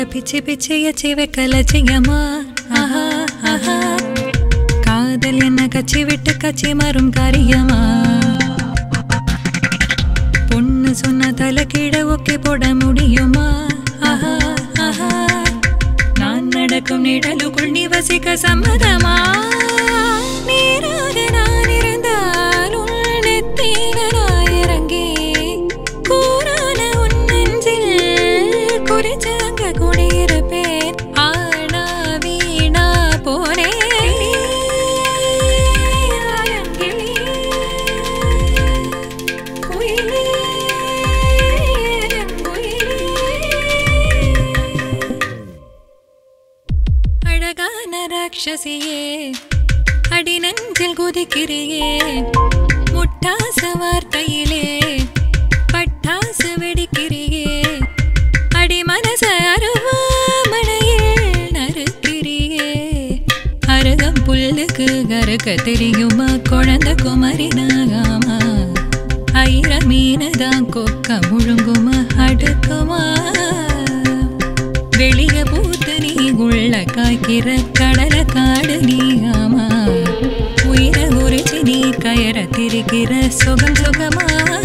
பிச்சு பிச்சு எச்சி வைக்கல செய்யமா ஆஹா ஆஹா காதல் என்ன கச்சி விட்டு கச்சி மரும் காரியமா பொண்ணு சொன்ன தலை கீழே ஒக்கி போட முடியுமா ஆஹா ஆஹா நான் நடக்கும் நிழலுக்குள் நீ வசிக்க சம்மதமா நீராக நான் இருந்தால் உள் நெத்தியில நான் இறங்கி கூரான உன் நெஞ்சில் குறிச்சு அங்க குடியிருப்பேன் ஆனா வீணா போனே குயிலே குயிலே அழகான ராட்சசியே அடி நெஞ்சில் குதிக்கிறியே முட்டாச வார்த்தையிலே பட்டாசு வெடிக்கிறியே அடி மனச அருவாமனையில் நறுக்கிறியே அருகம் புல்லுக்கு கருக்க தெரியுமா குழந்தை குமரி நாகாமா ஐர மீனதான் கொக்க முழுங்குமா அடுக்குமா வெளிய பூத்து நீ உள்ள காய்க்கிற கடல காடு நீ ஆமா உயிர உரிச்சு நீ கயற திரிக்கிற சுகம் சுகமா